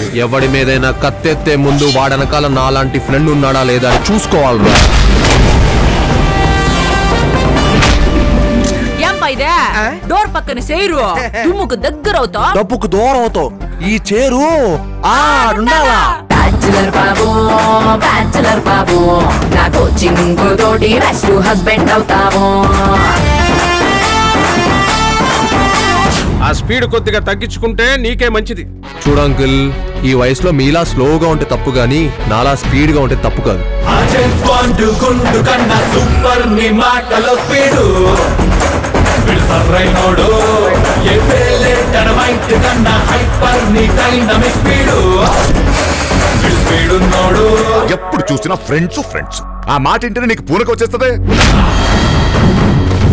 ఎవడి మీదైనా కత్తెత్తే ముందు వాడనకాల నాలాంటి ఫ్రెండ్ ఉన్నాడా లేదా అని చూసుకోవాలి ఏం పైదే డోర్ పక్కన సేరు దుమ్ముకు దగ్గర అవుతా డబ్బుకు దూరం అవుతావు ఈ చేరు ఆడుండాలా బ్యాచులర్ బాబు బ్యాచులర్ బాబు నా కోచింగ్ తోటి బెస్ట్ హస్బెండ్ అవుతాము ఆ స్పీడ్ కొద్దిగా తగ్గించుకుంటే నీకే మంచిది చూడు అంకుల్ ఈ వయసులో మీలా స్లోగా ఉంటే తప్పు గానీ నాలా స్పీడ్ గా ఉంటే తప్పు కాదు గుండు కన్నా సూపర్ నీ మాటలో స్పీడు వీడు సర్రైనోడు ఏ పేలే డైనమైట్ కన్నా హైపర్ నీ డైనమిక్ స్పీడు వీడు స్పీడ్ ఉన్నోడు ఎప్పుడు చూసినా ఫ్రెండ్స్ ఫ్రెండ్స్ ఆ మాట ఇంటనే నీకు పూనక వచ్చేస్తుంది